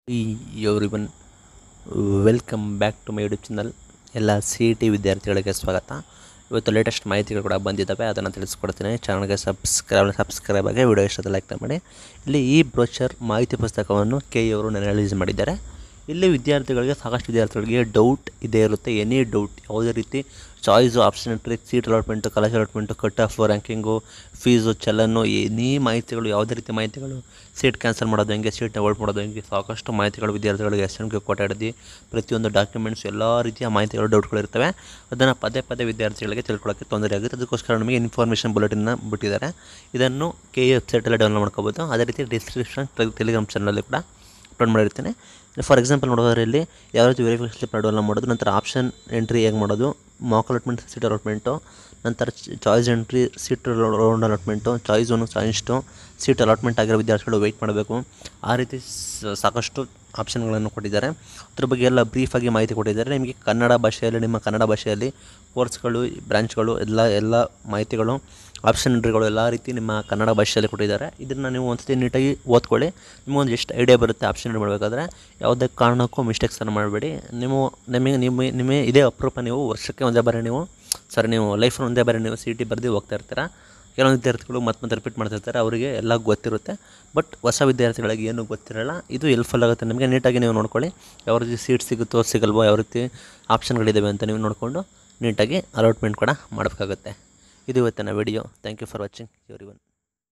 every one welcome back to my YouTube channel ಎಲ್ಲ C E T ವಿದ್ಯಾರ್ಥಿಗಳಿಗೆ ಸ್ವಾಗತ ಇವತ್ತು ಲೇಟೆಸ್ಟ್ ಮಾಹಿತಿಗಳು ಕೂಡ ಬಂದಿದ್ದಾವೆ ಅದನ್ನು ತಿಳಿಸ್ಕೊಡ್ತೀನಿ ಚಾನಲ್ಗೆ ಸಬ್ಸ್ಕ್ರೈಬ್ ಸಬ್ಸ್ಕ್ರೈಬ್ ಆಗಿ ವಿಡಿಯೋ ಇಷ್ಟದ ಲೈಕ್ ಮಾಡಿ ಇಲ್ಲಿ ಈ ಬ್ರೋಚರ್ ಮಾಹಿತಿ ಪುಸ್ತಕವನ್ನು ಕೆ ಅವರು ರಿಲೀಸ್ ಮಾಡಿದ್ದಾರೆ ಇಲ್ಲಿ ವಿದ್ಯಾರ್ಥಿಗಳಿಗೆ ಸಾಕಷ್ಟು ವಿದ್ಯಾರ್ಥಿಗಳಿಗೆ ಡೌಟ್ ಇದೇ ಇರುತ್ತೆ ಎನಿ ಡೌಟ್ ಯಾವುದೇ ರೀತಿ choice option entry seat allotment college allotment cut off ranking fees ಚಲನ್ನು ಎನಿ ಮಾಹಿತಿಗಳು ಯಾವುದೇ ರೀತಿ ಮಾಹಿತಿಗಳು ಸೀಟ್ ಕ್ಯಾನ್ಸಲ್ ಮಾಡೋದು ಹೆಂಗೆ ಸೀಟ್ನ ಹೋಲ್ಡ್ ಮಾಡೋದು ಹೆಂಗೆ ಸಾಕಷ್ಟು ಮಾಹಿತಿಗಳು ವಿದ್ಯಾರ್ಥಿಗಳಿಗೆ ಎಸ್ ಎನ್ ಗೆ ಕೊಟ್ಟಾಡಿದ್ದು ಪ್ರತಿಯೊಂದು ಡಾಕ್ಯುಮೆಂಟ್ಸ್ ಎಲ್ಲ ರೀತಿಯ ಮಾಹಿತಿಗಳು ಡೌಟ್ಗಳು ಇರ್ತವೆ ಅದನ್ನು ಪದೇ ಪದೇ ವಿದ್ಯಾರ್ಥಿಗಳಿಗೆ ತಿಳ್ಕೊಳ್ಳೋಕ್ಕೆ ತೊಂದರೆ ಆಗುತ್ತೆ ಅದಕ್ಕೋಸ್ಕರ ನಮಗೆ ಇನ್ಫಾರ್ಮೇಷನ್ ಬುಲೆಟಿನ್ನ ಬಿಟ್ಟಿದ್ದಾರೆ ಇದನ್ನು ಕೆ ಎ ವೆಬ್ಸೈಟಲ್ಲಿ ಡೌನ್ಲೋಡ್ ಮಾಡ್ಕೋಬೋದು ಅದೇ ರೀತಿ ಡಿಸ್ಕ್ರಿಪ್ಷನ್ ಟೆಲಿಗ್ರಾಮ್ ಚಾನಲಲ್ಲಿ ಕೂಡ ಅಪ್ಲೋಡ್ ಮಾಡಿರ್ತೀನಿ ಫಾರ್ ಎಕ್ಸಾಂಪಲ್ ನೋಡೋದ್ರೆ ಇಲ್ಲಿ ಯಾವ ರೀತಿ ವೆರಿಫಿಕೇಷನ್ ಸ್ಲಿಪ್ ಡೌನ್ಲೋಡ್ ಮಾಡೋದು ನಂತರ ಆಪ್ಷನ್ ಎಂಟ್ರಿ ಹೇಗೆ ಮಾಡೋದು ಮಾಕ್ ಅಲಾಟ್ಮೆಂಟ್ ಸೀಟ್ ಅಲಾಟ್ಮೆಂಟು ನಂತರ choice entry seat round allotment choice one choice two seat allotment ಆಗಿರೋ ವಿದ್ಯಾರ್ಥಿಗಳು ವೆಯ್ಟ್ ಮಾಡಬೇಕು ಆ ರೀತಿ ಸ- ಸಾಕಷ್ಟು ಆಪ್ಷನ್ಗಳನ್ನು ಕೊಟ್ಟಿದ್ದಾರೆ ಅದ್ರ ಬಗ್ಗೆ ಎಲ್ಲ ಬ್ರೀಫಾಗಿ ಮಾಹಿತಿ ಕೊಟ್ಟಿದ್ದಾರೆ ನಿಮಗೆ ಕನ್ನಡ ಭಾಷೆಯಲ್ಲಿ ನಿಮ್ಮ ಕನ್ನಡ ಭಾಷೆಯಲ್ಲಿ ಕೋರ್ಸ್ಗಳು ಬ್ರಾಂಚ್ಗಳು ಎಲ್ಲ ಎಲ್ಲ ಮಾಹಿತಿಗಳು ಆಪ್ಷನ್ ಎಂಟ್ರಿಗಳು ಎಲ್ಲ ರೀತಿ ನಿಮ್ಮ ಕನ್ನಡ ಭಾಷೆಯಲ್ಲಿ ಕೊಟ್ಟಿದ್ದಾರೆ ಇದನ್ನು ನೀವು ಒಂದ್ಸತಿ ನೀಟಾಗಿ ಓದ್ಕೊಳ್ಳಿ ನಿಮಗೊಂದು ಎಷ್ಟು ಐಡಿಯಾ ಬರುತ್ತೆ ಆಪ್ಷನ್ ಎಂಟ್ರಿ ಮಾಡಬೇಕಾದ್ರೆ ಯಾವುದೇ ಕಾರಣಕ್ಕೂ ಮಿಸ್ಟೇಕ್ಸನ್ನು ಮಾಡಬೇಡಿ ನೀವು ನಿಮಗೆ ನಿಮ್ಮ ನಿಮಗೆ ಇದೇ ಅಪರೂಪ ನೀವು ವರ್ಷಕ್ಕೆ ಒಂದೇ ಬಾರಿ ನೀವು ಸರಿ ನೀವು ಲೈಫಲ್ಲಿ ಒಂದೇ ಬಾರಿ ನೀವು ಸಿ ಟಿ ಬರೆದು ಹೋಗ್ತಾ ಇರ್ತೀರ ಕೆಲವೊಂದು ವಿದ್ಯಾರ್ಥಿಗಳು ಮತ್ತೆ ಮತ್ತೆ ರಿಪೀಟ್ ಮಾಡ್ತಿರ್ತಾರೆ ಅವರಿಗೆ ಎಲ್ಲ ಗೊತ್ತಿರುತ್ತೆ ಬಟ್ ಹೊಸ ವಿದ್ಯಾರ್ಥಿಗಳಿಗೆ ಏನೂ ಗೊತ್ತಿರಲ್ಲ ಇದು ಹೆಲ್ಪ್ಫುಲ್ ಆಗುತ್ತೆ ನಿಮಗೆ ನೀಟಾಗಿ ನೀವು ನೋಡ್ಕೊಳ್ಳಿ ಯಾವ ರೀತಿ ಸೀಟ್ ಸಿಗುತ್ತೋ ಸಿಗಲ್ವೋ ಯಾವ ರೀತಿ ಆಪ್ಷನ್ಗಳಿದ್ದಾವೆ ಅಂತ ನೀವು ನೋಡಿಕೊಂಡು ನೀಟಾಗಿ ಅಲಾಟ್ಮೆಂಟ್ ಕೂಡ ಮಾಡಬೇಕಾಗುತ್ತೆ ಇದು ಇವತ್ತಿನ video thank you for watching every one